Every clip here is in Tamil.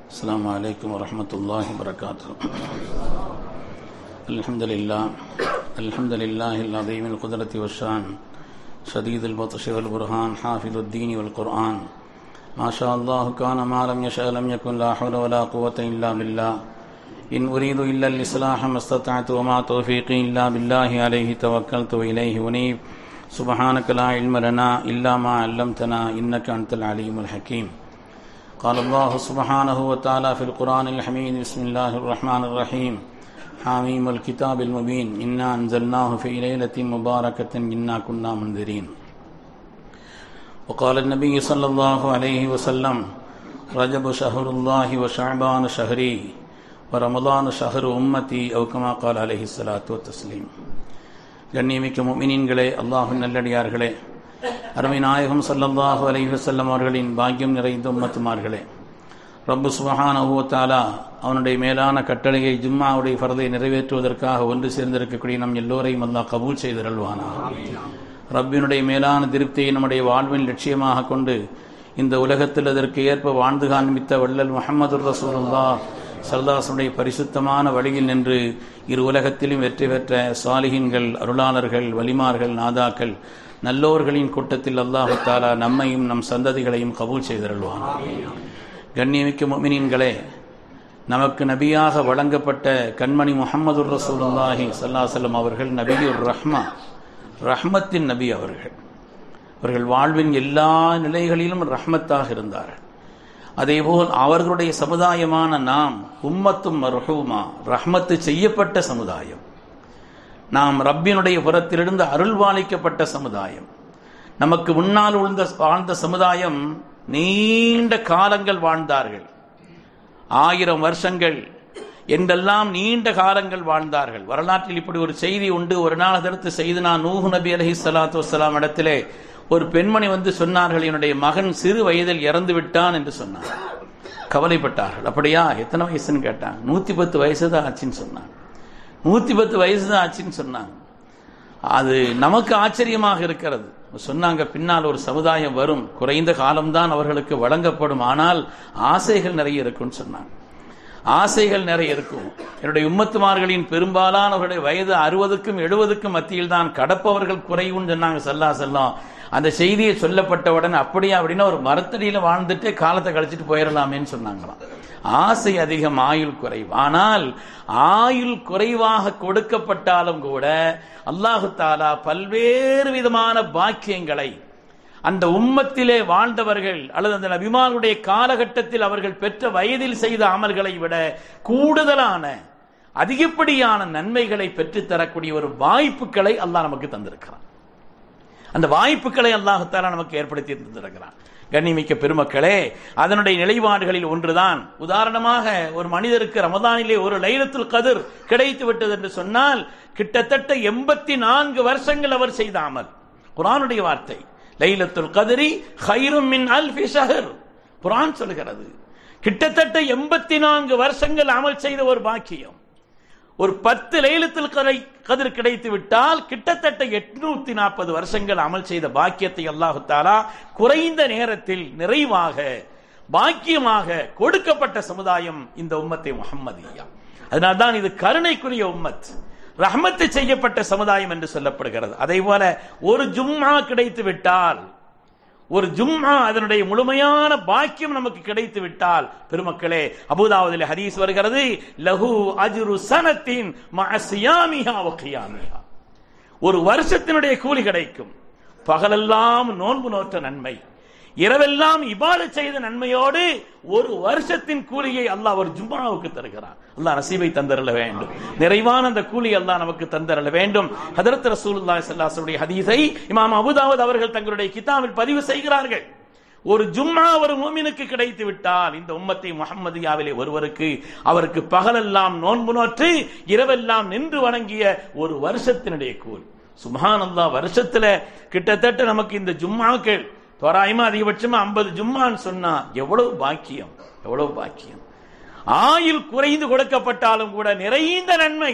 السلام عليكم ورحمة الله وبركاته الحمد لله الحمد لله العظيم القدرة والشان شديد البطش والبرهان حافظ الدين والقرآن ما شاء الله كان ما لم يشاء لم يكن لا حول ولا قوة إلا بالله إن أريد إلا الإصلاح ما استطعت وما توفيقي إلا بالله عليه توكلت وإليه أنيب سبحانك لا علم لنا إلا ما علمتنا إنك أنت العليم الحكيم قال الله سبحانه وتعالى في القرآن الحميد بسم الله الرحمن الرحيم حاميم الكتاب المبين إنا أنزلناه في ليلة مباركة إنا كنا منذرين وقال النبي صلى الله عليه وسلم رجب شهر الله وشعبان شهري ورمضان شهر أمتي أو كما قال عليه الصلاة والتسليم கண்ணியமிக்க முமினின்களே அல்லாஹின் நல்லடியார்களே அருமை நாயகம் சல்லல்லாஹு அலைஹி வஸல்லம் அவர்களின் பாக்கியம் நிறைந்த உம்மத்துமார்களே ரப்பு சுபஹானஹு தாலா அவனுடைய மேலான கட்டளையை ஜும்மாவுடைய ஃபரதை நிறைவேற்றுவதற்காக ஒன்று சேர்ந்திருக்கக்கூடிய நம் எல்லோரையும் அல்லாஹ் கபூல் செய்திருள்வானா ரப்பினுடைய மேலான திருப்தியை நம்முடைய வாழ்வின் லட்சியமாக கொண்டு இந்த உலகத்தில் அதற்கு ஏற்ப வாழ்ந்து காண்பித்த வள்ளல் முகமது ரசூலுல்லா சர்தாசனுடைய பரிசுத்தமான வழியில் நின்று இரு உலகத்திலும் வெற்றி பெற்ற சாலிகின்கள் அருளாளர்கள் வலிமார்கள் நாதாக்கள் நல்லோர்களின் கூட்டத்தில் அல்லாஹு தாலா நம்மையும் நம் சந்ததிகளையும் கபூல் செய்திருள்வான் கண்ணியமிக்க மொமினின்களே நமக்கு நபியாக வழங்கப்பட்ட கண்மணி முகமது ரசூலுல்லாஹி சல்லாசலம் அவர்கள் நபியுர் ரஹ்மா ரஹ்மத்தின் நபி அவர்கள் அவர்கள் வாழ்வின் எல்லா நிலைகளிலும் ரஹ்மத்தாக இருந்தார்கள் அதேபோல் அவர்களுடைய சமுதாயமான நாம் உம்மத்தும் மர்ஹூமா ரஹ்மத்து செய்யப்பட்ட சமுதாயம் நாம் ரப்பினுடைய புறத்திலிருந்து அருள்வாளிக்கப்பட்ட சமுதாயம் நமக்கு முன்னால் உழ்ந்த வாழ்ந்த சமுதாயம் நீண்ட காலங்கள் வாழ்ந்தார்கள் ஆயிரம் வருஷங்கள் என்றெல்லாம் நீண்ட காலங்கள் வாழ்ந்தார்கள் வரலாற்றில் இப்படி ஒரு செய்தி உண்டு ஒரு நாள் அதற்கு செய்து நான் நூஹு நபி அலஹி சலாத்து வலாம் இடத்திலே ஒரு பெண்மணி வந்து சொன்னார்கள் என்னுடைய மகன் சிறு வயதில் இறந்து விட்டான் என்று சொன்னார் கவலைப்பட்டார்கள் அப்படியா எத்தனை வயசுன்னு கேட்டாங்க நூத்தி பத்து வயசு தான் ஆச்சுன்னு சொன்னாங்க நூத்தி பத்து வயசு தான் ஆச்சுன்னு சொன்னாங்க அது நமக்கு ஆச்சரியமாக இருக்கிறது சொன்னாங்க பின்னால் ஒரு சமுதாயம் வரும் குறைந்த காலம்தான் அவர்களுக்கு வழங்கப்படும் ஆனால் ஆசைகள் நிறைய இருக்கும்னு சொன்னாங்க ஆசைகள் நிறைய இருக்கும் என்னுடைய உம்மத்துமார்களின் பெரும்பாலானவர்களுடைய வயது அறுபதுக்கும் எழுபதுக்கும் மத்தியில் தான் கடப்பவர்கள் குறைவுன்னு சொன்னாங்க செல்லா செல்லம் அந்த செய்தியை சொல்லப்பட்டவுடன் அப்படியே அப்படின்னா ஒரு மரத்தடியில் வாழ்ந்துட்டு காலத்தை கழிச்சிட்டு போயிடலாமேன்னு சொன்னாங்களாம் ஆசை அதிகம் ஆயுள் குறைவு ஆனால் ஆயுள் குறைவாக கொடுக்கப்பட்டாலும் கூட அல்லாஹு தாலா பல்வேறு விதமான பாக்கியங்களை அந்த உம்மத்திலே வாழ்ந்தவர்கள் அல்லது அந்த நபிமானுடைய காலகட்டத்தில் அவர்கள் பெற்ற வயதில் செய்த அமல்களை விட கூடுதலான அதிகப்படியான நன்மைகளை பெற்றுத்தரக்கூடிய ஒரு வாய்ப்புகளை அல்லாஹ் நமக்கு தந்திருக்கிறான் அந்த வாய்ப்புகளை அல்லாஹால நமக்கு ஏற்படுத்தி தந்திருக்கிறான் கண்ணிமிக்க பெருமக்களே அதனுடைய நிலைப்பாடுகளில் ஒன்றுதான் உதாரணமாக ஒரு மனிதருக்கு ரமதானிலே ஒரு லைலத்துல் கதிர் கிடைத்து விட்டது என்று சொன்னால் கிட்டத்தட்ட எண்பத்தி நான்கு வருஷங்கள் அவர் செய்த அமல் குரானுடைய வார்த்தை லைலத்துல் கதிரி ஹைரும் மின் அல்ஃபி ஷஹர் குரான் சொல்கிறது கிட்டத்தட்ட எண்பத்தி நான்கு வருஷங்கள் அமல் செய்த ஒரு பாக்கியம் ஒரு பத்து லைலத்தில் கதை கதிர் கிடைத்து விட்டால் கிட்டத்தட்ட எட்நூத்தி நாற்பது வருஷங்கள் அமல் செய்த பாக்கியத்தை அல்லாஹு தாலா குறைந்த நேரத்தில் நிறைவாக பாக்கியமாக கொடுக்கப்பட்ட சமுதாயம் இந்த உம்மத்தை முகம்மதியா அதனால்தான் இது கருணைக்குரிய உம்மத் ரஹமத்து செய்யப்பட்ட சமுதாயம் என்று சொல்லப்படுகிறது அதே போல ஒரு ஜும்மா கிடைத்து விட்டால் ஒரு ஜும்மா அதனுடைய முழுமையான பாக்கியம் நமக்கு கிடைத்து விட்டால் பெருமக்களே அபுதாவதில் ஹதீஸ் வருகிறது லஹு அஜுரு சனத்தின் மஅசியாமிஹா வகியாமிஹா ஒரு வருஷத்தினுடைய கூலி கிடைக்கும் பகலெல்லாம் நோன்பு நோற்ற நன்மை இரவெல்லாம் இபாடு செய்த நன்மையோடு ஒரு வருஷத்தின் கூலியை அல்லாஹ் ஒரு ஜும்மாவுக்கு தருகிறார் அல்லாஹ் நசீபை தந்தரல வேண்டும் நிறைவான அந்த கூலி அல்லாஹ் நமக்கு தந்தரல வேண்டும் ஹதரத் ரசூலுல்லாஹி ஸல்லல்லாஹு ஹதீஸை இமாம் அபூதாவூத் அவர்கள் தங்களுடைய கிதாபில் பதிவு செய்கிறார்கள் ஒரு ஜும்மா ஒரு மூமினுக்கு கிடைத்து விட்டால் இந்த உம்மத்தை முகம்மதியாவிலே ஒருவருக்கு அவருக்கு பகலெல்லாம் நோன்பு நோற்று இரவெல்லாம் நின்று வணங்கிய ஒரு வருஷத்தினுடைய கூலி சுமான் அல்லா வருஷத்துல கிட்டத்தட்ட நமக்கு இந்த ஜும்மாக்கள் தோராயமா அதிகபட்சமா ஐம்பது ஜும்மான்னு சொன்னா எவ்வளவு பாக்கியம் எவ்வளவு பாக்கியம் ஆயுள் குறைந்து கொடுக்கப்பட்டாலும் கூட நிறைந்த நன்மை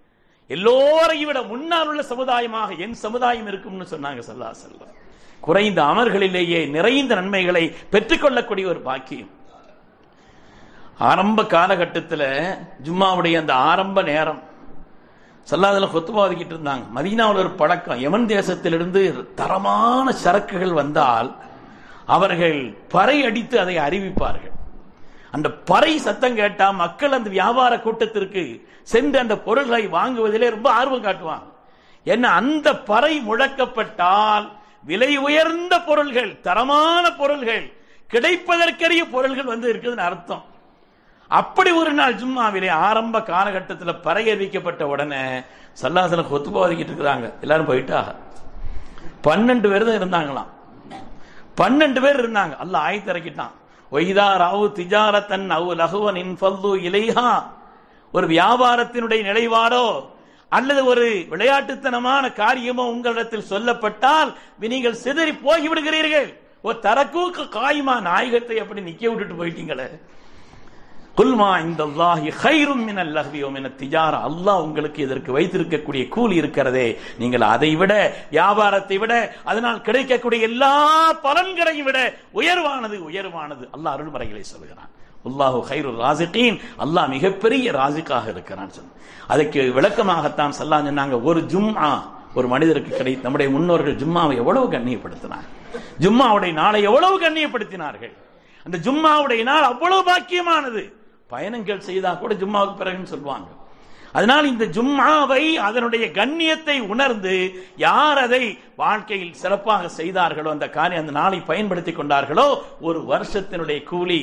எல்லோரையும் விட முன்னால் உள்ள சமுதாயமாக என் சமுதாயம் இருக்கும்னு சொன்னாங்க சல்லா செல்லம் குறைந்த அமர்களிலேயே நிறைந்த நன்மைகளை பெற்றுக்கொள்ளக்கூடிய ஒரு பாக்கியம் ஆரம்ப காலகட்டத்தில் ஜும்மாவுடைய அந்த ஆரம்ப நேரம் சல்லாதுல கொத்துபா ஒதுக்கிட்டு இருந்தாங்க மதீனாவில் ஒரு பழக்கம் யமன் தேசத்திலிருந்து தரமான சரக்குகள் வந்தால் அவர்கள் பறை அடித்து அதை அறிவிப்பார்கள் அந்த பறை சத்தம் கேட்டா மக்கள் அந்த வியாபார கூட்டத்திற்கு சென்று அந்த பொருள்களை வாங்குவதிலே ரொம்ப ஆர்வம் காட்டுவாங்க என்ன அந்த பறை முழக்கப்பட்டால் விலை உயர்ந்த பொருள்கள் தரமான பொருள்கள் கிடைப்பதற்கரிய பொருள்கள் வந்து இருக்குதுன்னு அர்த்தம் அப்படி ஒரு நாள் ஜும்மாவிலே ஆரம்ப காலகட்டத்தில் பறை அறிவிக்கப்பட்ட உடனே சல்லாசல கொத்துபா ஒதுக்கிட்டு இருக்கிறாங்க எல்லாரும் போயிட்டா பன்னெண்டு பேர் தான் இருந்தாங்களாம் பன்னெண்டு பேர் இருந்தாங்க அல்ல ஆயத்திறக்கிட்டான் ஒய்தா ராவு திஜாரத்தன் அவு லகுவன் இன்ஃபல்லு இலைஹா ஒரு வியாபாரத்தினுடைய நிலைவாடோ அல்லது ஒரு விளையாட்டுத்தனமான காரியமோ உங்களிடத்தில் சொல்லப்பட்டால் நீங்கள் சிதறி போய்விடுகிறீர்கள் ஒரு தரக்கூக்கு காயுமா நாயகத்தை அப்படி நிக்க விட்டுட்டு போயிட்டீங்களே குல்மா இந்த அல்லாஹி ஹைரும் மின் அல்லஹ்வி மின திஜாரா அல்லாஹ் உங்களுக்கு இதற்கு வைத்திருக்கக்கூடிய கூலி இருக்கிறதே நீங்கள் அதை விட வியாபாரத்தை விட அதனால் கிடைக்கக்கூடிய எல்லா பலன்களையும் விட உயர்வானது உயர்வானது அல்லாஹ் அருள்மறைகளை சொல்கிறான் அல்லாஹு ஹைரு ராசிகீன் அல்லாஹ் மிகப்பெரிய ராசிக்காக இருக்கிறான் சொன்ன அதுக்கு விளக்கமாகத்தான் சல்லா சொன்னாங்க ஒரு ஜும்ஆ ஒரு மனிதருக்கு கிடை நம்முடைய முன்னோர்கள் ஜும்மாவை எவ்வளவு கண்ணியப்படுத்தினார் ஜும்மாவுடைய நாளை எவ்வளவு கண்ணியப்படுத்தினார்கள் அந்த ஜும்மாவுடைய நாள் அவ்வளவு பாக்கியமானது பயணங்கள் செய்தா கூட ஜும்மாவுக்கு பிறகுன்னு சொல்லுவாங்க அதனால் இந்த ஜும்மாவை அதனுடைய கண்ணியத்தை உணர்ந்து யார் அதை வாழ்க்கையில் சிறப்பாக செய்தார்களோ அந்த காரியம் அந்த நாளை பயன்படுத்தி கொண்டார்களோ ஒரு வருஷத்தினுடைய கூலி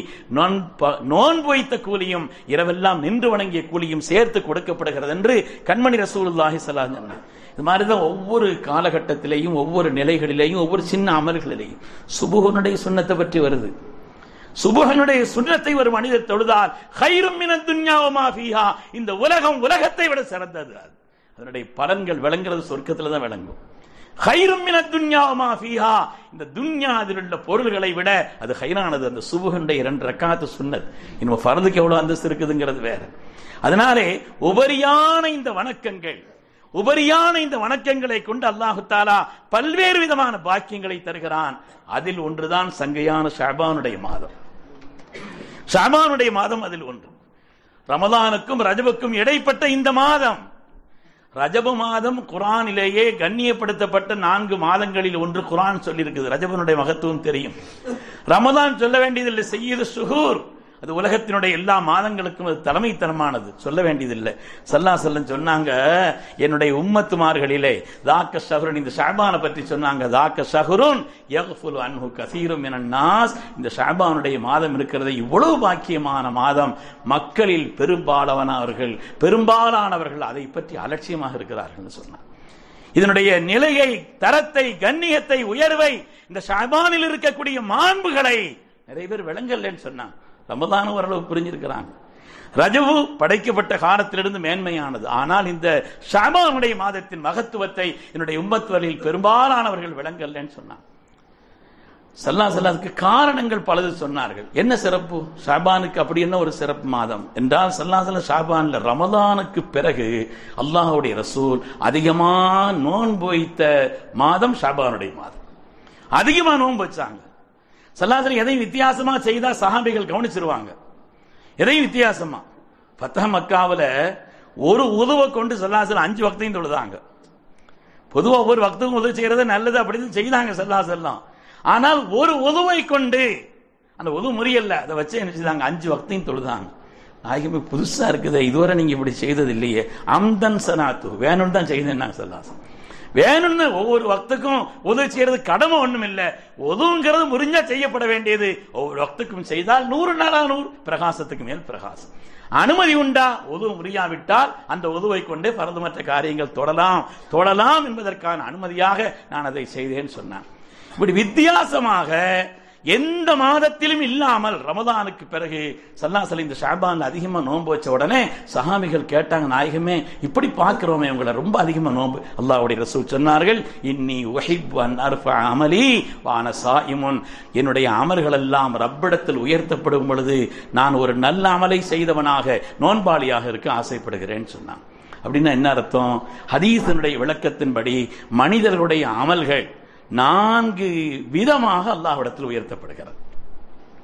நோன்பு வைத்த கூலியும் இரவெல்லாம் நின்று வணங்கிய கூலியும் சேர்த்து கொடுக்கப்படுகிறது என்று கண்மணி ரசூலுல்லாஹி சல்லா சொன்னார் இது மாதிரிதான் ஒவ்வொரு காலகட்டத்திலேயும் ஒவ்வொரு நிலைகளிலேயும் ஒவ்வொரு சின்ன அமல்களிலேயும் சுபுகனுடைய சுண்ணத்தை பற்றி வருது சுபுகனுடைய சுண்ணத்தை ஒரு மனிதர் தொழுதால் ஹைரும் மின துன்யாவமா ஃபீஹா இந்த உலகம் உலகத்தை விட சிறந்தது அது அதனுடைய பலன்கள் விளங்குறது சொர்க்கத்துல தான் விளங்கும் ஹைரும் மின துன்யாவமா ஃபீஹா இந்த துன்யா அதில் உள்ள பொருள்களை விட அது ஹைரானது அந்த சுபுகனுடைய இரண்டு ரக்காத்து சுன்னத் இன்னும் ஃபரதுக்கு எவ்வளவு அந்தஸ்து இருக்குதுங்கிறது வேற அதனாலே உபரியான இந்த வணக்கங்கள் உபரியான இந்த வணக்கங்களை கொண்டு அல்லாஹு தாலா பல்வேறு விதமான பாக்கியங்களை தருகிறான் அதில் ஒன்றுதான் சங்கையான ஷாபானுடைய மாதம் ஷாபானுடைய மாதம் அதில் ஒன்று ரமதானுக்கும் ரஜபுக்கும் இடைப்பட்ட இந்த மாதம் ரஜப மாதம் குரானிலேயே கண்ணியப்படுத்தப்பட்ட நான்கு மாதங்களில் ஒன்று குரான் சொல்லியிருக்குது ரஜபனுடைய மகத்துவம் தெரியும் ரமதான் சொல்ல வேண்டியதில்லை செய்யுது சுகூர் அது உலகத்தினுடைய எல்லா மாதங்களுக்கும் அது தலைமைத்தனமானது சொல்ல வேண்டியதில்லை சல்லா செல்லம் சொன்னாங்க என்னுடைய உம்மத்துமார்களிலே தாக்க ஷஹருன் இந்த ஷாபானை பற்றி சொன்னாங்க தாக்க ஷஹருன் யகுல் அன்ஹு கசீரும் என நாஸ் இந்த ஷாபானுடைய மாதம் இருக்கிறது இவ்வளவு பாக்கியமான மாதம் மக்களில் பெரும்பாலானவர்கள் பெரும்பாலானவர்கள் அதை பற்றி அலட்சியமாக இருக்கிறார்கள் சொன்னார் இதனுடைய நிலையை தரத்தை கண்ணியத்தை உயர்வை இந்த ஷாபானில் இருக்கக்கூடிய மாண்புகளை நிறைய பேர் விளங்கலன்னு சொன்னாங்க ரமதானும் ஓரளவு புரிஞ்சிருக்கிறாங்க ரஜவு படைக்கப்பட்ட காலத்திலிருந்து மேன்மையானது ஆனால் இந்த ஷாபானுடைய மாதத்தின் மகத்துவத்தை என்னுடைய உம்மத்துவரில் பெரும்பாலானவர்கள் விளங்கல்லன்னு சொன்னாங்க சல்லா சல்லாதுக்கு காரணங்கள் பலது சொன்னார்கள் என்ன சிறப்பு ஷாபானுக்கு அப்படி என்ன ஒரு சிறப்பு மாதம் என்றால் சல்லா சல்லா ஷாபான்ல ரமதானுக்கு பிறகு அல்லாஹுடைய ரசூல் அதிகமா நோன்பு வைத்த மாதம் ஷாபானுடைய மாதம் அதிகமா நோன்பு வச்சாங்க சல்லாசலம் எதையும் வித்தியாசமா செய்தா சஹாபிகள் கவனிச்சிருவாங்க எதையும் வித்தியாசமா பத்தா மக்காவில் ஒரு உதவை கொண்டு சல்லாசலம் அஞ்சு வக்தையும் தொழுதாங்க பொதுவாக ஒவ்வொரு வக்துக்கும் உதவி செய்யறது நல்லது அப்படின்னு செய்தாங்க சல்லாசல்லாம் ஆனால் ஒரு உதவை கொண்டு அந்த உதவு முறியல்ல அதை வச்சு என்ன செய்தாங்க அஞ்சு வக்தையும் தொழுதாங்க நாயகமே புதுசா இருக்குது இதுவரை நீங்க இப்படி செய்தது இல்லையே அம்தன் சனாத்து வேணும்னு தான் செய்தேன் சல்லாசம் வேணும்னு ஒவ்வொரு வக்துக்கும் உதவி செய்யறது கடமை ஒண்ணும் இல்ல உதவுங்கிறது முறிஞ்சா செய்யப்பட வேண்டியது ஒவ்வொரு வக்துக்கும் செய்தால் நூறு நாளா நூறு பிரகாசத்துக்கு மேல் பிரகாசம் அனுமதி உண்டா உதவு முறியாவிட்டால் அந்த உதவை கொண்டு பரதுமற்ற காரியங்கள் தொடலாம் தொடலாம் என்பதற்கான அனுமதியாக நான் அதை செய்தேன் சொன்னேன் இப்படி வித்தியாசமாக எந்த மாதத்திலும் இல்லாமல் ரமதானுக்கு பிறகு சல்லாசல இந்த ஷாபான் அதிகமா நோன்பு வச்ச உடனே சஹாபிகள் கேட்டாங்க நாயகமே இப்படி பார்க்கிறோமே உங்களை ரொம்ப அதிகமா நோன்பு அல்லாவுடைய ரசூல் சொன்னார்கள் இன்னி உஹிப் அன் அர்ஃப அமலி வான சாயிமுன் என்னுடைய அமல்கள் எல்லாம் ரப்பிடத்தில் உயர்த்தப்படும் பொழுது நான் ஒரு நல்ல அமலை செய்தவனாக நோன்பாளியாக இருக்க ஆசைப்படுகிறேன் சொன்னான் அப்படின்னா என்ன அர்த்தம் ஹதீசனுடைய விளக்கத்தின்படி மனிதர்களுடைய அமல்கள் நான்கு விதமாக அல்லாஹ்விடத்தில் உயர்த்தப்படுகிறது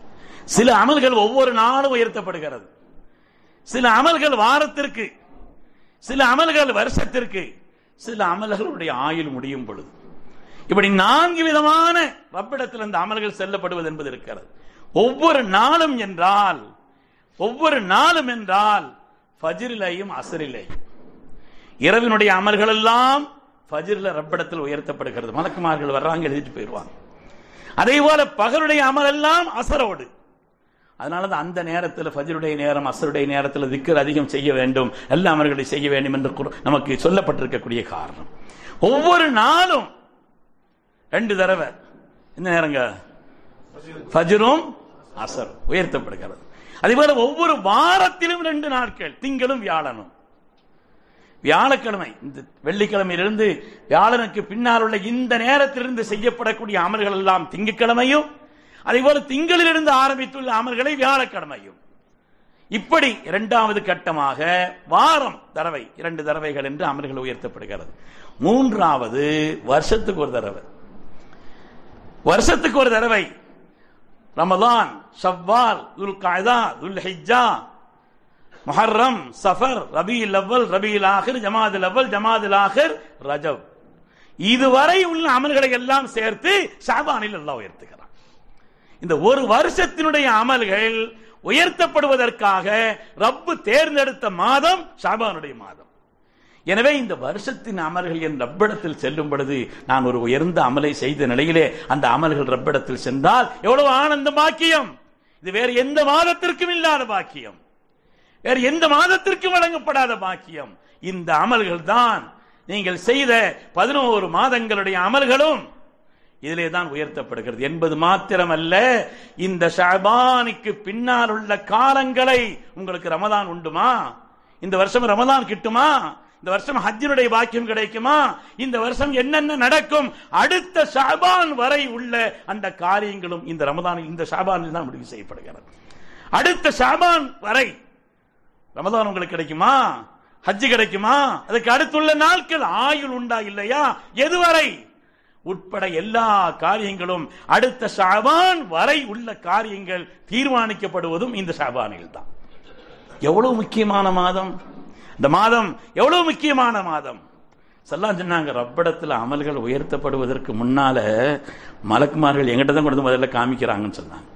சில அமல்கள் ஒவ்வொரு நாளும் உயர்த்தப்படுகிறது சில அமல்கள் வாரத்திற்கு சில அமல்கள் வருஷத்திற்கு சில அமல்களுடைய ஆயுள் முடியும் பொழுது இப்படி நான்கு விதமான ரப்பிடத்தில் அந்த அமல்கள் செல்லப்படுவது என்பது இருக்கிறது ஒவ்வொரு நாளும் என்றால் ஒவ்வொரு நாளும் என்றால் ஃபஜ்ரிலையும் அசரிலையும் இரவினுடைய அமல்கள் எல்லாம் ஃபஜ்ரில ரப்பிடத்தில் உயர்த்தப்படுகிறது மலக்குமார்கள் வர்றாங்க எழுதிட்டு போயிடுவாங்க அதே போல பகலுடைய அமல் எல்லாம் அசரோடு அதனால தான் அந்த நேரத்தில் ஃபஜ்ருடைய நேரம் அசருடைய நேரத்தில் திக்கர் அதிகம் செய்ய வேண்டும் எல்லா அமல்களை செய்ய வேண்டும் என்று குர்- நமக்கு சொல்லப்பட்டிருக்கக்கூடிய காரணம் ஒவ்வொரு நாளும் ரெண்டு தடவை என்ன நேரங்க ஃபஜ்ரும் அசர் உயர்த்தப்படுகிறது அதே போல ஒவ்வொரு வாரத்திலும் ரெண்டு நாட்கள் திங்களும் வியாழனும் வியாழக்கிழமை இந்த வெள்ளிக்கிழமையிலிருந்து வியாழனுக்கு பின்னால் உள்ள இந்த நேரத்திலிருந்து செய்யப்படக்கூடிய அமல்கள் எல்லாம் திங்கட்கிழமையும் அதே போல திங்களிலிருந்து ஆரம்பித்துள்ள அமல்களை வியாழக்கிழமையும் இப்படி இரண்டாவது கட்டமாக வாரம் தடவை இரண்டு தடவைகள் என்று அமல்கள் உயர்த்தப்படுகிறது மூன்றாவது வருஷத்துக்கு ஒரு தடவை வருஷத்துக்கு ஒரு தடவை ரமதான் ஷவ்வால் துல் காய்தா துல் ஹிஜ்ஜா முஹர்ரம் சஃபர் ரபியுல் அவ்வல் ரபியுல் ஆஹிர் ஜமாதுல் அவ்வல் ஜமாதுல் ஆஹிர் ரஜப் இதுவரை உள்ள அமல்களை எல்லாம் சேர்த்து ஷாபானில் அல்லாஹ் உயர்த்துகிறான் இந்த ஒரு வருஷத்தினுடைய அமல்கள் உயர்த்தப்படுவதற்காக ரப்பு தேர்ந்தெடுத்த மாதம் ஷாபானுடைய மாதம் எனவே இந்த வருஷத்தின் அமல்கள் என் ரப்பிடத்தில் செல்லும் பொழுது நான் ஒரு உயர்ந்த அமலை செய்த நிலையிலே அந்த அமல்கள் ரப்பிடத்தில் சென்றால் எவ்வளவு ஆனந்த பாக்கியம் இது வேறு எந்த மாதத்திற்கும் இல்லாத பாக்கியம் வேறு எந்த மாதத்திற்கும் வழங்கப்படாத பாக்கியம் இந்த அமல்கள் தான் நீங்கள் செய்த பதினோரு மாதங்களுடைய அமல்களும் இதிலே தான் உயர்த்தப்படுகிறது என்பது மாத்திரமல்ல இந்த ஷாபானுக்கு பின்னால் உள்ள காலங்களை உங்களுக்கு ரமதான் உண்டுமா இந்த வருஷம் ரமதான் கிட்டுமா இந்த வருஷம் ஹஜ்ஜினுடைய பாக்கியம் கிடைக்குமா இந்த வருஷம் என்னென்ன நடக்கும் அடுத்த ஷாபான் வரை உள்ள அந்த காரியங்களும் இந்த ரமதானில் இந்த ஷாபானில் தான் முடிவு செய்யப்படுகிறது அடுத்த ஷாபான் வரை ரமதான் உங்களுக்கு கிடைக்குமா ஹஜ்ஜு கிடைக்குமா அதுக்கு அடுத்துள்ள நாட்கள் ஆயுள் உண்டா இல்லையா எதுவரை உட்பட எல்லா காரியங்களும் அடுத்த ஷாபான் வரை உள்ள காரியங்கள் தீர்மானிக்கப்படுவதும் இந்த ஷாபானில் தான் எவ்வளவு முக்கியமான மாதம் இந்த மாதம் எவ்வளவு முக்கியமான மாதம் செல்லாம் சொன்னாங்க ரப்படத்தில் அமல்கள் உயர்த்தப்படுவதற்கு முன்னால மலக்குமார்கள் எங்கிட்ட தான் கொண்டு வந்து முதல்ல காமிக்கிறாங்கன்னு சொன்னாங்க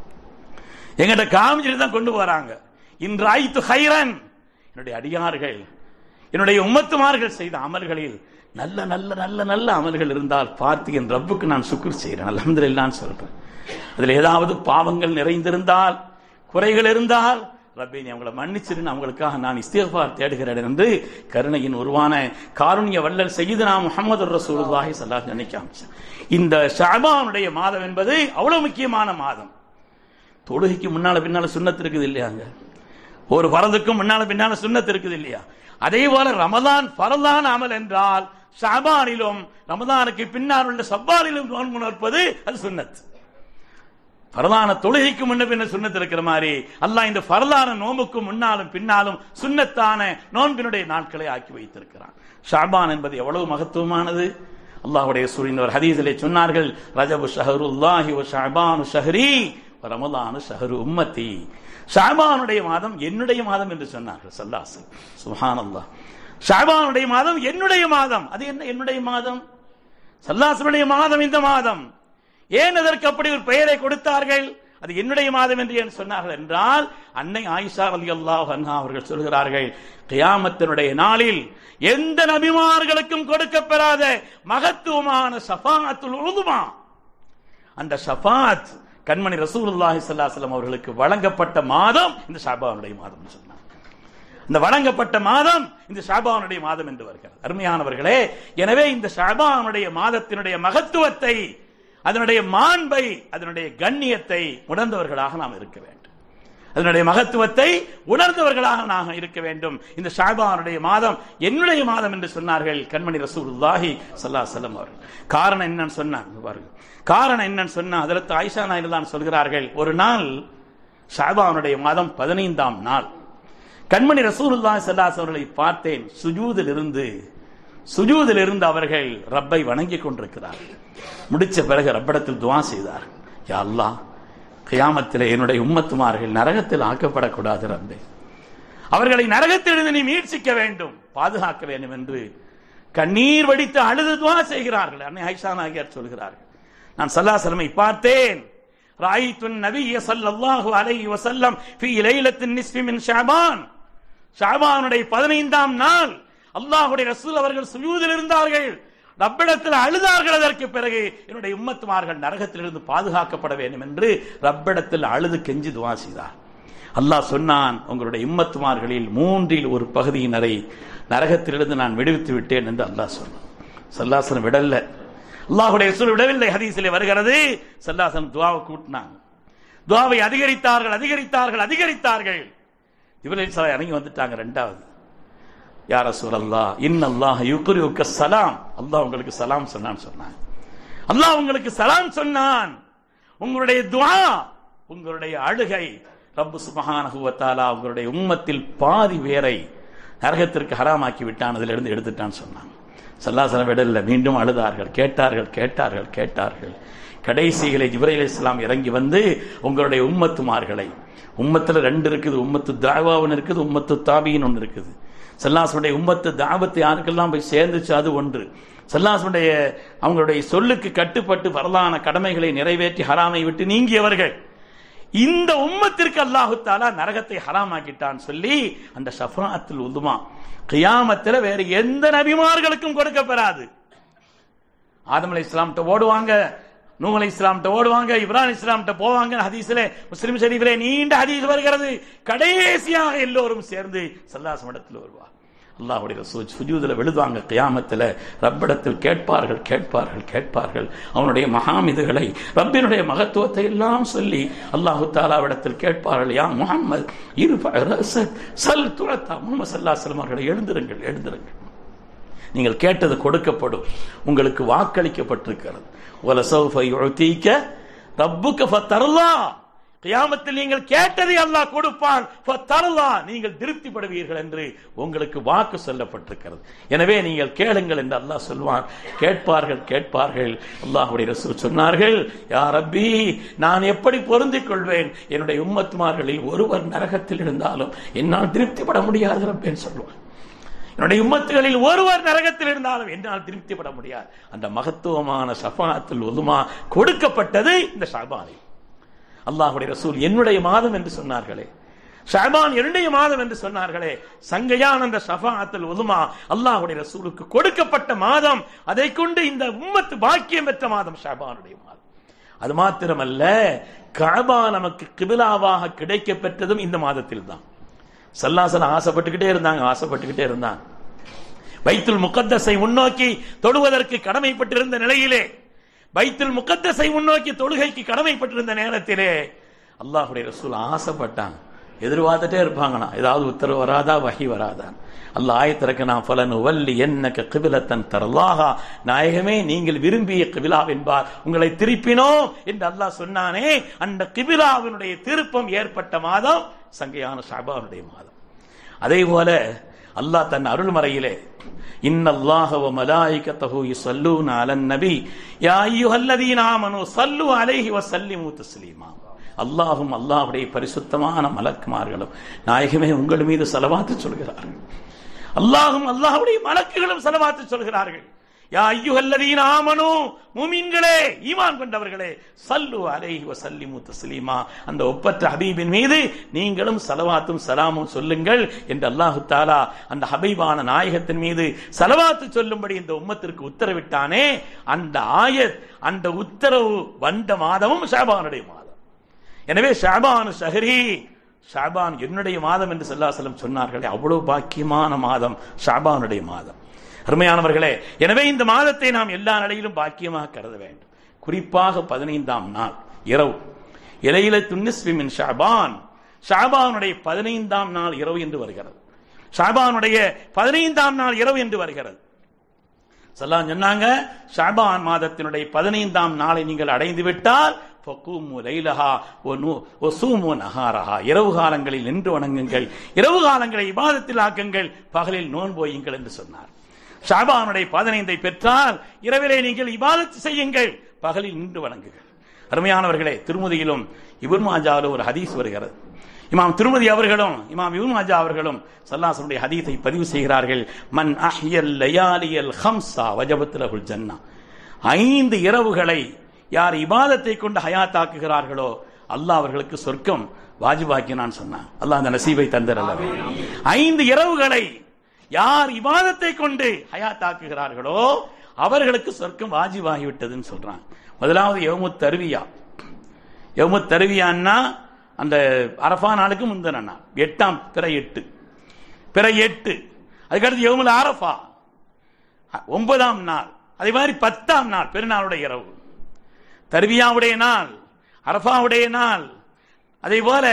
எங்கிட்ட காமிச்சிட்டு தான் கொண்டு வராங்க இன்று ஆய்த்து ஹைரன் என்னுடைய அடியார்கள் என்னுடைய உம்மத்துமார்கள் செய்த அமல்களில் நல்ல நல்ல நல்ல நல்ல அமல்கள் இருந்தால் பார்த்து என் ரப்புக்கு நான் சுக்குர் செய்கிறேன் அல்ஹம்துலில்லாஹ்னு சொல்றேன் அதில் ஏதாவது பாவங்கள் நிறைந்திருந்தால் குறைகள் இருந்தால் ரப்பே நீ அவங்களை மன்னிச்சிருன்னு அவங்களுக்காக நான் இஸ்திஃபார் தேடுகிறேன் என்று கருணையின் உருவான காருண்ய வள்ளல் செய்யுதுனா முகமது ரசூலுல்லாஹி ஸல்லல்லாஹு அலைஹி வஸல்லம் இந்த ஷஅபானுடைய மாதம் என்பது அவ்வளவு முக்கியமான மாதம் தொழுகைக்கு முன்னால பின்னால சுண்ணத்து இருக்குது இல்லையாங்க ஒரு பரதுக்கும் முன்னால பின்னால சுண்ணத்து இருக்குது இல்லையா அதே போல ரமதான் பரதான அமல் என்றால் ஷாபானிலும் ரமதானுக்கு பின்னால் உள்ள சவ்வாலிலும் நோன்பு நோற்பது அது சுன்னத் பரதான தொழுகைக்கு முன்ன பின்ன சுண்ணத்து இருக்கிற மாதிரி அல்லாஹ் இந்த பரதான நோம்புக்கு முன்னாலும் பின்னாலும் சுன்னத்தான நோன்பினுடைய நாட்களை ஆக்கி வைத்திருக்கிறான் ஷாபான் என்பது எவ்வளவு மகத்துவமானது அல்லாஹ்வுடைய சூரியன் ஹதீஸிலே சொன்னார்கள் ரஜபு ஷஹருல்லாஹி வ ஷஅபானு ஷஹரி வ ரமலானு ஷஹரு உம்மத்தி ஷாபானுடைய மாதம் என்னுடைய மாதம் என்று சொன்னார்கள் சல்லாசல் சுஹானல்லாஹ் ஷாபானுடைய மாதம் என்னுடைய மாதம் அது என்ன என்னுடைய மாதம் சல்லாசனுடைய மாதம் இந்த மாதம் ஏன் அதற்கு அப்படி ஒரு பெயரை கொடுத்தார்கள் அது என்னுடைய மாதம் என்று ஏன் சொன்னார்கள் என்றால் அன்னை ஆயிஷா அலி அல்லாஹ் அன்ஹா அவர்கள் சொல்கிறார்கள் கியாமத்தினுடைய நாளில் எந்த நபிமார்களுக்கும் கொடுக்கப்பெறாத மகத்துவமான ஷஃபாத்துல் உதுமா அந்த ஷஃபாத் கண்மணி ரசூலுல்லாஹி ஸல்லல்லாஹு அலைஹி வஸல்லம் அவர்களுக்கு வழங்கப்பட்ட மாதம் இந்த ஷாபானுடைய மாதம் சொன்னார் இந்த வழங்கப்பட்ட மாதம் இந்த ஷாபானுடைய மாதம் என்று வருகிறது அருமையானவர்களே எனவே இந்த ஷாபானுடைய மாதத்தினுடைய மகத்துவத்தை அதனுடைய மாண்பை அதனுடைய கண்ணியத்தை உணர்ந்தவர்களாக நாம் இருக்க வேண்டும் அதனுடைய மகத்துவத்தை உணர்ந்தவர்களாக நாம் இருக்க வேண்டும் இந்த ஷாபானுடைய மாதம் என்னுடைய மாதம் என்று சொன்னார்கள் கண்மணி ரசூலுல்லாஹி ஸல்லல்லாஹு அலைஹி வஸல்லம் அவர்கள் காரணம் என்னன்னு சொன்னாங்க பாருங்க காரணம் என்னன்னு சொன்னா அதற்கு ஆயிஷா நாயர் தான் சொல்கிறார்கள் ஒரு நாள் ஷாபானுடைய மாதம் பதினைந்தாம் நாள் கண்மணி ரசூலுல்லாஹி ஸல்லல்லாஹு அலைஹி அவர்களை பார்த்தேன் சுஜூதில் இருந்து சுஜூதில் இருந்து அவர்கள் ரப்பை வணங்கிக் கொண்டிருக்கிறார்கள் முடிச்ச பிறகு ரப்பிடத்தில் துவா செய்தார் யா அல்லாஹ் கியாமத்திலே என்னுடைய உம்மத்துமார்கள் நரகத்தில் ஆக்கப்படக்கூடாது ரப்பே அவர்களை நரகத்திலிருந்து நீ மீட்சிக்க வேண்டும் பாதுகாக்க வேண்டும் என்று கண்ணீர் வடித்து அழுது துவா செய்கிறார்கள் அன்னை ஐஷா நாயகர் சொல்கிறார்கள் நான் சல்லாசலமை பார்த்தேன் ராயித்துன் நபிய ஸல்லல்லாஹு அலைஹி வஸல்லம் ஃபீ லைலத்தின் நிஸ்ஃபி மின் ஷஅபான் ஷஅபானுடைய 15ஆம் நாள் அல்லாஹ்வுடைய ரசூல் அவர்கள் சுஜூதில் இருந்தார்கள் ரப்பிடத்தில் அழுதார்கள் அதற்கு பிறகு என்னுடைய உம்மத்துமார்கள் நரகத்திலிருந்து பாதுகாக்கப்பட வேண்டும் என்று ரப்பிடத்தில் அழுது கெஞ்சி துவா செய்தார் அல்லாஹ் சொன்னான் உங்களுடைய இம்மத்துமார்களில் மூன்றில் ஒரு பகுதியினரை நரகத்திலிருந்து நான் விடுவித்து விட்டேன் என்று அல்லாஹ் சொன்னான் சல்லாசனம் விடல்ல அல்லாஹுடைய சொல் விடவில்லை ஹதீஸிலே வருகிறது சல்லாசனம் துவாவை கூட்டினாங்க துவாவை அதிகரித்தார்கள் அதிகரித்தார்கள் அதிகரித்தார்கள் இவரில் சில இறங்கி வந்துட்டாங்க ரெண்டாவது யார சூழல்லா இன்னல்லாஹ் யுக்ரியுக்க சலாம் அல்லாஹ் உங்களுக்கு சலாம் சொன்னான்னு சொன்னான் அல்லாஹ் உங்களுக்கு சலாம் சொன்னான் உங்களுடைய துஆ உங்களுடைய அழுகை ரப்பு சுபஹானஹு வ தஆலா உங்களுடைய உம்மத்தில் பாதி பேரை நரகத்திற்கு ஹராமாக்கி விட்டான் அதிலிருந்து எடுத்துட்டான்னு சொன்னாங்க சல்லாசலம் விடல மீண்டும் அழுதார்கள் கேட்டார்கள் கேட்டார்கள் கேட்டார்கள் கடைசிகளை ஜிப்ரைல் இஸ்லாம் இறங்கி வந்து உங்களுடைய உம்மத்துமார்களை உம்மத்துல ரெண்டு இருக்குது உம்மத்து தாவாவுன்னு இருக்குது உம்மத்து தாபின்னு ஒன்று இருக்குது சல்லாசனுடைய உம்மத்து தாவத்து யாருக்கெல்லாம் போய் சேர்ந்துச்சு அது ஒன்று சல்லாசனுடைய அவங்களுடைய சொல்லுக்கு கட்டுப்பட்டு வரலான கடமைகளை நிறைவேற்றி ஹராமை விட்டு நீங்கியவர்கள் இந்த உம்மத்திற்கு அல்லாஹு தாலா நரகத்தை ஹராமாக்கிட்டான் சொல்லி அந்த ஷஃபாத்தில் உதுமா கியாமத்தில் வேற எந்த நபிமார்களுக்கும் கொடுக்கப்பெறாது ஆதம் அலை இஸ்லாம்கிட்ட ஓடுவாங்க நூ அலை இஸ்லாம்கிட்ட ஓடுவாங்க இப்ரான் இஸ்லாம்கிட்ட போவாங்க ஹதீஸ்ல முஸ்லிம் ஷரீஃபிலே நீண்ட ஹதீஸ் வருகிறது கடைசியாக எல்லோரும் சேர்ந்து சல்லாசம் இடத்தில் வருவார் அல்லாஹுடைய ரசூல் சுஜூதில் விழுதுவாங்க கியாமத்தில் ரப்பிடத்தில் கேட்பார்கள் கேட்பார்கள் கேட்பார்கள் அவனுடைய மகாமிதுகளை ரப்பினுடைய மகத்துவத்தை எல்லாம் சொல்லி அல்லாஹு தாலாவிடத்தில் கேட்பார்கள் யா முகம்மது இரு சல் துரத்தா முகமது சல்லா அவர்களை எழுந்திருங்கள் எழுந்திருங்கள் நீங்கள் கேட்டது கொடுக்கப்படும் உங்களுக்கு வாக்களிக்கப்பட்டிருக்கிறது ஒல சௌஃபை உழ்த்தீக்க ரப்புக்க ஃபத்தரலா கியாமத்தில் நீங்கள் கேட்டதை அல்லாஹ் கொடுப்பான் ஃபத்தரலா நீங்கள் திருப்திப்படுவீர்கள் என்று உங்களுக்கு வாக்கு சொல்லப்பட்டிருக்கிறது எனவே நீங்கள் கேளுங்கள் என்று அல்லாஹ் சொல்வான் கேட்பார்கள் கேட்பார்கள் அல்லாஹுடைய ரசூல் சொன்னார்கள் யா ரப்பி நான் எப்படி பொருந்திக் கொள்வேன் என்னுடைய உம்மத்துமார்களில் ஒருவர் நரகத்தில் இருந்தாலும் என்னால் திருப்திப்பட முடியாது ரப்பேன்னு சொல்லுவான் என்னுடைய உம்மத்துகளில் ஒருவர் நரகத்தில் இருந்தாலும் என்னால் திருப்திப்பட முடியாது அந்த மகத்துவமான சஃபாத்தில் உதுமா கொடுக்கப்பட்டது இந்த ஷாபானை அல்லாஹுடைய ரசூல் என்னுடைய மாதம் என்று சொன்னார்களே ஷாபான் என்னுடைய மாதம் என்று சொன்னார்களே சங்கையான் அந்த ஷஃபாத்தில் உதுமா அல்லாஹுடைய ரசூலுக்கு கொடுக்கப்பட்ட மாதம் அதை கொண்டு இந்த உம்மத்து பாக்கியம் பெற்ற மாதம் ஷாபானுடைய மாதம் அது மாத்திரமல்ல கபா நமக்கு கிபிலாவாக கிடைக்க பெற்றதும் இந்த மாதத்தில் தான் சல்லாசன ஆசைப்பட்டுக்கிட்டே இருந்தாங்க ஆசைப்பட்டுக்கிட்டே இருந்தாங்க பைத்துல் முகத்தஸை முன்னோக்கி தொழுவதற்கு கடமைப்பட்டிருந்த நிலையிலே பைத்துல் முகத்தஸை முன்னோக்கி தொழுகைக்கு கடமைப்பட்டிருந்த நேரத்திலே அல்லாஹுடைய ரசூல் ஆசைப்பட்டாங்க எதிர்பார்த்துட்டே இருப்பாங்கண்ணா ஏதாவது உத்தரவு வராதா வகி வராதா அல்லாஹ் ஆயத்திறக்க நான் பலன் வல்லி என்னக்க கிபிலத்தன் தரலாகா நாயகமே நீங்கள் விரும்பிய கிபிலா என்பார் உங்களை திருப்பினோம் என்று அல்லாஹ் சொன்னானே அந்த கிபிலாவினுடைய திருப்பம் ஏற்பட்ட மாதம் சங்கையான ஷாபானுடைய மாதம் அதே போல அல்லாஹ் தன் அருள்மறையிலே இன்னல்லாஹ வ மலாயிகத்தஹு யுஸல்லூன அலன் நபி யா அய்யுஹல்லதீன ஆமனு ஸல்லு அலைஹி வ ஸல்லிமு தஸ்லீமா அல்லாஹும் அல்லாஹ்வுடைய பரிசுத்தமான மலக்குமார்களும் நாயகமே உங்கள் மீது செலவாத்து சொல்கிறார்கள் அல்லாஹும் அல்லாஹ்வுடைய மலக்குகளும் செலவாத்து சொல்கிறார்கள் யா ஐயுஹல்லதீன ஆமனு முமின்களே ஈமான் கொண்டவர்களே சல்லு அலைஹி வஸல்லிமு தஸ்லீமா அந்த ஒப்பற்ற ஹபீபின் மீது நீங்களும் சலவாத்தும் சலாமும் சொல்லுங்கள் என்று அல்லாஹு தாலா அந்த ஹபீபான நாயகத்தின் மீது சலவாத்து சொல்லும்படி இந்த உம்மத்திற்கு உத்தரவிட்டானே அந்த ஆயத் அந்த உத்தரவு வந்த மாதமும் ஷாபானுடைய மாதம் எனவே ஷாபான் ஷஹரி ஷாபான் என்னுடைய மாதம் என்று செல்லாசலம் சொன்னார்களே அவ்வளவு பாக்கியமான மாதம் ஷாபானுடைய மாதம் அருமையானவர்களே எனவே இந்த மாதத்தை நாம் எல்லா நிலையிலும் பாக்கியமாக கருத வேண்டும் குறிப்பாக பதினைந்தாம் நாள் இரவு இலையில துன்னிஸ்விமின் ஷாபான் ஷாபானுடைய பதினைந்தாம் நாள் இரவு என்று வருகிறது ஷாபானுடைய பதினைந்தாம் நாள் இரவு என்று வருகிறது சொல்லாம் சொன்னாங்க ஷாபான் மாதத்தினுடைய பதினைந்தாம் நாளை நீங்கள் அடைந்து விட்டால் இரவு காலங்களில் நின்று வணங்குங்கள் இரவு காலங்களை விவாதத்தில் ஆக்குங்கள் பகலில் நோன்போயுங்கள் என்று சொன்னார் ஷாபானுடைய பதினைந்தை பெற்றால் இரவிலே நீங்கள் இபாதத்து செய்யுங்கள் பகலில் நின்று வணங்குங்கள் அருமையானவர்களே திருமதியிலும் இபுன் மாஜாவிலும் ஒரு ஹதீஸ் வருகிறது இமாம் திருமதி அவர்களும் இமாம் இபுன் மாஜா அவர்களும் சல்லாசனுடைய ஹதீஸை பதிவு செய்கிறார்கள் மன் அஹ்யல் லயாலியல் ஹம்சா வஜபத்துலகுல் ஜன்னா ஐந்து இரவுகளை யார் இபாதத்தை கொண்டு ஹயாத்தாக்குகிறார்களோ அல்லாஹ் அவர்களுக்கு சொர்க்கம் வாஜிபாக்கினான் சொன்னான் அல்லாஹ் அந்த நசீபை தந்தரல்ல ஐந்து இரவுகளை யார் இபாதத்தை கொண்டு ஹயாத்தாக்குகிறார்களோ அவர்களுக்கு சொர்க்கம் வாஜிபாகிவிட்டதுன்னு சொல்றான் முதலாவது யவுமு தருவியா யவுமு தருவியான்னா அந்த அரஃபா நாளுக்கு முந்தின நாள் எட்டாம் பிற எட்டு பிற எட்டு அதுக்கடுத்து யவுமுல் அரஃபா ஒன்பதாம் நாள் அதே மாதிரி பத்தாம் நாள் பெருநாளுடைய இரவு தர்வியாவுடைய நாள் அரஃபாவுடைய நாள் அதே போல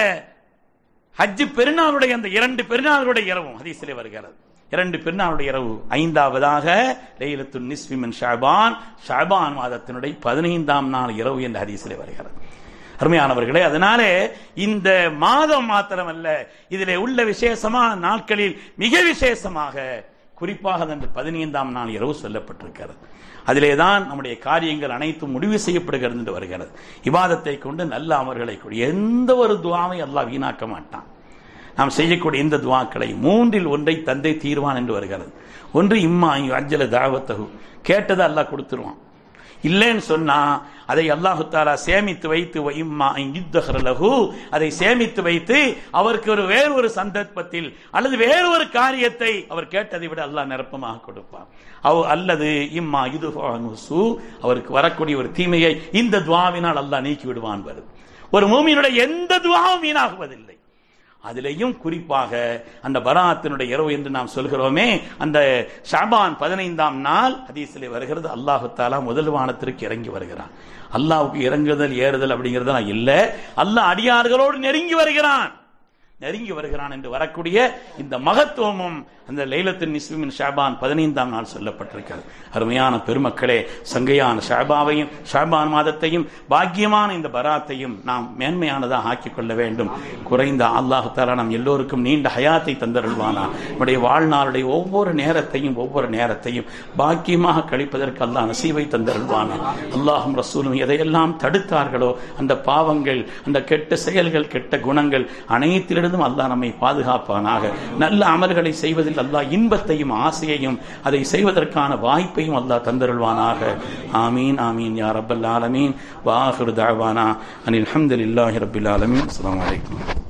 ஹஜ்ஜு பெருநாளுடைய அந்த இரண்டு பெருநாளுடைய இரவும் ஹதீஸிலே வருகிறது இரண்டு பெருநாளுடைய இரவு ஐந்தாவதாக லைலத்து நிஸ்விமன் ஷாபான் ஷாபான் மாதத்தினுடைய பதினைந்தாம் நாள் இரவு என்ற ஹதீஸிலே வருகிறது அருமையானவர்களே அதனாலே இந்த மாதம் மாத்திரமல்ல இதிலே உள்ள விசேஷமான நாட்களில் மிக விசேஷமாக குறிப்பாக அந்த பதினைந்தாம் நாள் இரவு சொல்லப்பட்டிருக்கிறது அதிலே தான் நம்முடைய காரியங்கள் அனைத்தும் முடிவு செய்யப்படுகிறது என்று வருகிறது இவாதத்தை கொண்டு நல்ல அமர்களை கொண்டு எந்த ஒரு துவாவை அல்லாஹ் வீணாக்க மாட்டான் நாம் செய்யக்கூடிய இந்த துவாக்களை மூன்றில் ஒன்றை தந்தை தீர்வான் என்று வருகிறது ஒன்று இம்மா அஞ்சல தாவத்தகு கேட்டதை அல்லாஹ் கொடுத்துருவான் இல்லைன்னு சொன்னா அதை அல்லாஹு தாலா சேமித்து வைத்து இம்மா யுத்தகரலகு அதை சேமித்து வைத்து அவருக்கு ஒரு வேறு ஒரு சந்தர்ப்பத்தில் அல்லது வேறு ஒரு காரியத்தை அவர் கேட்டதை விட அல்லாஹ் நிரப்பமாக கொடுப்பார் அவ் அல்லது இம்மா இது அவருக்கு வரக்கூடிய ஒரு தீமையை இந்த துவாவினால் அல்லாஹ் நீக்கி விடுவான் வருது ஒரு மூமியினுடைய எந்த துவாவும் வீணாகுவதில்லை அதிலேயும் குறிப்பாக அந்த பராத்தினுடைய இரவு என்று நாம் சொல்கிறோமே அந்த ஷாபான் பதினைந்தாம் நாள் ஹதீஸிலே வருகிறது அல்லாஹு தாலா முதல் வானத்திற்கு இறங்கி வருகிறான் அல்லாஹுக்கு இறங்குதல் ஏறுதல் அப்படிங்கிறதெல்லாம் இல்லை அல்லாஹ் அடியார்களோடு நெருங்கி வருகிறான் நெருங்கி வருகிறான் என்று வரக்கூடிய இந்த மகத்துவமும் அந்த லைலத்தின் நிஸ்விமின் ஷாபான் பதினைந்தாம் நாள் சொல்லப்பட்டிருக்கிறது அருமையான பெருமக்களே சங்கையான ஷாபாவையும் ஷாபான் மாதத்தையும் பாக்கியமான இந்த பராத்தையும் நாம் மேன்மையானதாக ஆக்கிக் கொள்ள வேண்டும் குறைந்த அல்லாஹு தாலா நம் எல்லோருக்கும் நீண்ட ஹயாத்தை தந்தருள்வானா நம்முடைய வாழ்நாளுடைய ஒவ்வொரு நேரத்தையும் ஒவ்வொரு நேரத்தையும் பாக்கியமாக கழிப்பதற்கு அல்லாஹ் நசீவை தந்தருள்வானா அல்லாஹும் ரசூலும் எதையெல்லாம் தடுத்தார்களோ அந்த பாவங்கள் அந்த கெட்ட செயல்கள் கெட்ட குணங்கள் அனைத்திலிருந்து இருந்தும் அல்லாஹ் நம்மை பாதுகாப்பானாக நல்ல அமல்களை செய்வதில் அல்லாஹ் இன்பத்தையும் ஆசையையும் அதை செய்வதற்கான வாய்ப்பையும் அல்லாஹ் தந்தருள்வானாக ஆமீன் ஆமீன் யா ரப்பல் ஆலமீன் வாஹிரு தாவானா அனில் அஹமதுல்லாஹி ரபில் ஆலமீன் அஸ்லாம் வலைக்கம்